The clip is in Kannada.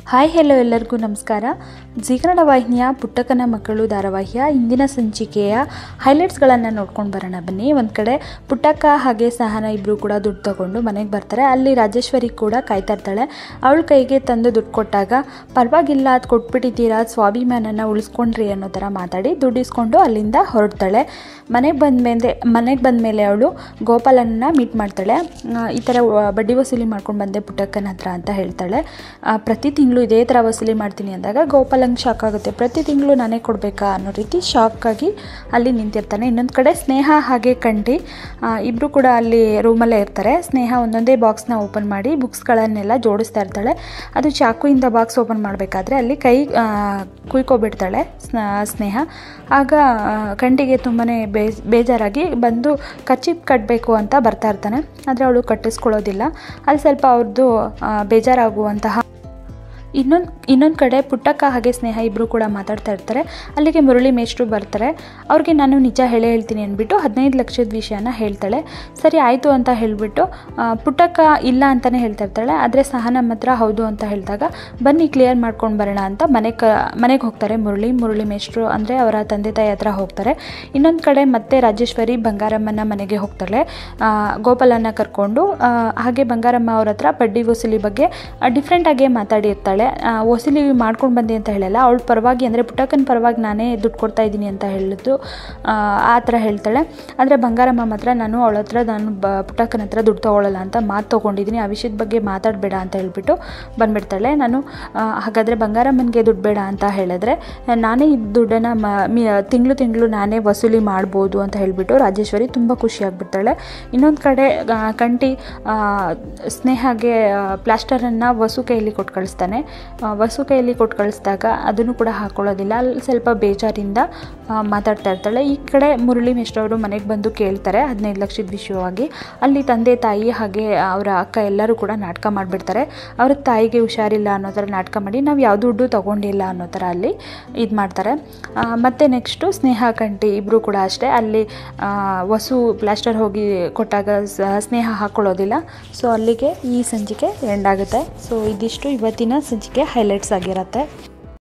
ಹಾಯ್ ಹೆಲೋ ಎಲ್ಲರಿಗೂ ನಮಸ್ಕಾರ ಜಿ ಕನ್ನಡ ವಾಹಿನಿಯ ಪುಟ್ಟಕನ ಮಕ್ಕಳು ಧಾರಾವಾಹಿಯ ಇಂದಿನ ಸಂಚಿಕೆಯ ಹೈಲೈಟ್ಸ್ಗಳನ್ನು ನೋಡ್ಕೊಂಡು ಬರೋಣ ಬನ್ನಿ ಒಂದು ಕಡೆ ಪುಟ್ಟಕ್ಕ ಹಾಗೆ ಸಹನ ಇಬ್ಬರು ಕೂಡ ದುಡ್ಡು ತಗೊಂಡು ಮನೆಗೆ ಬರ್ತಾರೆ ಅಲ್ಲಿ ರಾಜೇಶ್ವರಿ ಕೂಡ ಕಾಯ್ತಾ ಇರ್ತಾಳೆ ಅವಳ ಕೈಗೆ ತಂದು ದುಡ್ಡು ಕೊಟ್ಟಾಗ ಪರವಾಗಿಲ್ಲ ಅದು ಕೊಟ್ಬಿಟ್ಟಿದ್ದೀರಾ ಸ್ವಾಭಿಮಾನನ ಉಳಿಸ್ಕೊಂಡ್ರಿ ಅನ್ನೋ ಥರ ಮಾತಾಡಿ ದುಡ್ಡು ಇಸ್ಕೊಂಡು ಅಲ್ಲಿಂದ ಹೊರಡ್ತಾಳೆ ಮನೆಗೆ ಬಂದಮೇಲೆ ಮನೆಗೆ ಬಂದಮೇಲೆ ಅವಳು ಗೋಪಾಲನನ್ನ ಮೀಟ್ ಮಾಡ್ತಾಳೆ ಆ, ಈ ಥರ ವ- ಬಡ್ಡಿ ವಸೂಲಿ ಮಾಡ್ಕೊಂಡು ಬಂದೆ ಪುಟ್ಟಕ್ಕನ ಹತ್ರ ಅಂತ ಹೇಳ್ತಾಳೆ ಆ, ಪ್ರತಿ ತಿಂಗಳು ಇದೇ ಥರ ವಸೂಲಿ ಮಾಡ್ತೀನಿ ಅಂದಾಗ ಗೋಪಾಲಂಗೆ ಶಾಕ್ ಆಗುತ್ತೆ ಪ್ರತಿ ತಿಂಗಳು ನಾನೇ ಕೊಡಬೇಕಾ ಅನ್ನೋ ರೀತಿ ಶಾಕ್ ಆಗಿ ಅಲ್ಲಿ ನಿಂತಿರ್ತಾನೆ ಇನ್ನೊಂದು ಕಡೆ ಸ್ನೇಹ ಹಾಗೆ ಕಂಡಿ ಇಬ್ಬರು ಕೂಡ ಅಲ್ಲಿ ರೂಮಲ್ಲೇ ಇರ್ತಾರೆ ಸ್ನೇಹ ಒಂದೊಂದೇ ಬಾಕ್ಸ್ನ ಓಪನ್ ಮಾಡಿ ಬುಕ್ಸ್ಗಳನ್ನೆಲ್ಲ ಜೋಡಿಸ್ತಾ ಇರ್ತಾಳೆ ಅದು ಚಾಕುಯಿಂದ ಬಾಕ್ಸ್ ಓಪನ್ ಮಾಡಬೇಕಾದ್ರೆ ಅಲ್ಲಿ ಕೈ ಆ, ಕುಯ್ಕೊಬಿಡ್ತಾಳೆ ಸ್ನ- ಸ್ನೇಹ ಆಗ ಆ, ಕಂಠಿಗೆ ತುಂಬಾ ಬೇಜ್ ಬೇಜಾರಾಗಿ ಬಂದು ಕಚ್ಚಿಪ್ ಕಟ್ಟಬೇಕು ಅಂತ ಬರ್ತಾ ಇರ್ತಾನೆ ಆದರೆ ಅವಳು ಕಟ್ಟಿಸ್ಕೊಳ್ಳೋದಿಲ್ಲ ಅಲ್ಲಿ ಸ್ವಲ್ಪ ಅವ್ರದ್ದು ಆ, ಬೇಜಾರಾಗುವಂತಹ ಇನ್ನೊಂದು ಇನ್ನೊಂದು ಕಡೆ ಪುಟ್ಟಕ್ಕ ಹಾಗೆ ಸ್ನೇಹ ಇಬ್ಬರು ಕೂಡ ಮಾತಾಡ್ತಾ ಇರ್ತಾರೆ ಅಲ್ಲಿಗೆ ಮುರಳಿ ಮೇಷ್ಟ್ರು ಬರ್ತಾರೆ ಅವ್ರಿಗೆ ನಾನು ನಿಜ ಹೇಳೇ ಹೇಳ್ತೀನಿ ಅಂದ್ಬಿಟ್ಟು ಹದಿನೈದು ಲಕ್ಷದ ವಿಷಯನ ಹೇಳ್ತಾಳೆ ಸರಿ ಆಯಿತು ಅಂತ ಹೇಳಿಬಿಟ್ಟು ಪುಟ್ಟಕ್ಕ ಇಲ್ಲ ಅಂತಲೇ ಹೇಳ್ತಾ ಇರ್ತಾಳೆ ಆದರೆ ಸಹ ನಮ್ಮ ಹತ್ರ ಹೌದು ಅಂತ ಹೇಳಿದಾಗ ಬನ್ನಿ ಕ್ಲಿಯರ್ ಮಾಡ್ಕೊಂಡು ಬರೋಣ ಅಂತ ಮನೆಗೆ ಕ ಮನೆಗೆ ಹೋಗ್ತಾರೆ ಮುರಳಿ ಮುರಳಿ ಮೇಷ್ಟ್ರು ಅಂದರೆ ಅವರ ತಂದೆ ತಾಯಿ ಹತ್ರ ಹೋಗ್ತಾರೆ ಇನ್ನೊಂದು ಕಡೆ ಮತ್ತೆ ರಾಜೇಶ್ವರಿ ಬಂಗಾರಮ್ಮನ ಮನೆಗೆ ಹೋಗ್ತಾಳೆ ಆ, ಗೋಪಾಲನ ಕರ್ಕೊಂಡು ಆ, ಹಾಗೆ ಬಂಗಾರಮ್ಮ ಅವ್ರ ಹತ್ರ ಬಡ್ಡಿ ವಸೂಲಿ ಬಗ್ಗೆ ಡಿಫ್ರೆಂಟಾಗೇ ಮಾತಾಡಿರ್ತಾಳೆ ಆ, ವಸೂಲಿ ಮಾಡ್ಕೊಂಡು ಬಂದೆ ಅಂತ ಹೇಳಲ್ಲ ಅವಳ ಪರವಾಗಿ ಅಂದರೆ ಪುಟ್ಟಕ್ಕನ ಪರವಾಗಿ ನಾನೇ ದುಡ್ಡು ಕೊಡ್ತಾ ಇದ್ದೀನಿ ಅಂತ ಹೇಳಿದ್ದು ಆ, ಆ ಥರ ಹೇಳ್ತಾಳೆ ಆದರೆ ಬಂಗಾರಮ್ಮ ಮಾತ್ರ ನಾನು ಅವಳ ಹತ್ರ ನಾನು ಬ ಪುಟ್ಟಕ್ಕನ ಹತ್ರ ದುಡ್ಡು ತೊಗೊಳ್ಳಲ್ಲ ಅಂತ ಮಾತು ತೊಗೊಂಡಿದ್ದೀನಿ ಆ ವಿಷಯದ ಬಗ್ಗೆ ಮಾತಾಡಬೇಡ ಅಂತ ಹೇಳ್ಬಿಟ್ಟು ಬಂದ್ಬಿಡ್ತಾಳೆ ನಾನು ಆ, ಹಾಗಾದರೆ ಬಂಗಾರಮ್ಮನಿಗೆ ದುಡ್ಡು ಬೇಡ ಅಂತ ಹೇಳಿದ್ರೆ ನಾನೇ ಈ ದುಡ್ಡನ್ನು ಮ ತಿಂಗಳು ತಿಂಗಳು ನಾನೇ ವಸೂಲಿ ಮಾಡ್ಬೋದು ಅಂತ ಹೇಳಿಬಿಟ್ಟು ರಾಜೇಶ್ವರಿ ತುಂಬ ಖುಷಿಯಾಗ್ಬಿಡ್ತಾಳೆ ಇನ್ನೊಂದು ಕಡೆ ಆ, ಕಂಠಿ ಆ, ಸ್ನೇಹಗೆ ಪ್ಲಾಸ್ಟರನ್ನು ವಸು ಕೈಯಲ್ಲಿ ಕೊಟ್ಟು ಕಳಿಸ್ತಾನೆ ಆ, ವಸು ಕೈಯಲ್ಲಿ ಕೊಟ್ಟು ಕಳಿಸಿದಾಗ ಅದನ್ನು ಕೂಡ ಹಾಕೊಳ್ಳೋದಿಲ್ಲ ಅಲ್ಲಿ ಸ್ವಲ್ಪ ಬೇಜಾರಿಂದ ಆ, ಮಾತಾಡ್ತಾ ಇರ್ತಾಳೆ ಈ ಕಡೆ ಮುರಳಿ ಮಿಶ್ರವರು ಮನೆಗೆ ಬಂದು ಕೇಳ್ತಾರೆ ಹದಿನೈದು ಲಕ್ಷದ ವಿಷಯವಾಗಿ ಅಲ್ಲಿ ತಂದೆ ತಾಯಿ ಹಾಗೆ ಅವರ ಅಕ್ಕ ಎಲ್ಲರೂ ಕೂಡ ನಾಟಕ ಮಾಡಿಬಿಡ್ತಾರೆ ಅವ್ರ ತಾಯಿಗೆ ಹುಷಾರಿಲ್ಲ ಅನ್ನೋ ಥರ ನಾಟಕ ಮಾಡಿ ನಾವು ಯಾವ ದುಡ್ಡು ತೊಗೊಂಡಿಲ್ಲ ಅನ್ನೋ ಥರ ಅಲ್ಲಿ ಇದು ಮಾಡ್ತಾರೆ ಆ, ಮತ್ತೆ ನೆಕ್ಸ್ಟು ಸ್ನೇಹ ಕಂಠಿ ಇಬ್ಬರು ಕೂಡ ಅಷ್ಟೇ ಅಲ್ಲಿ ಆ, ವಸು ಪ್ಲಾಸ್ಟರ್ ಹೋಗಿ ಕೊಟ್ಟಾಗ ಸ- ಸ್ನೇಹ ಹಾಕ್ಕೊಳ್ಳೋದಿಲ್ಲ ಸೊ ಅಲ್ಲಿಗೆ ಈ ಸಂಚಿಕೆ ಎಂಡ್ ಆಗುತ್ತೆ ಸೊ ಇದಿಷ್ಟು ಇವತ್ತಿನ ಸಂಚಿಕೆ ಹೈಲೈಟ್ಸ್ ಆಗಿರುತ್ತೆ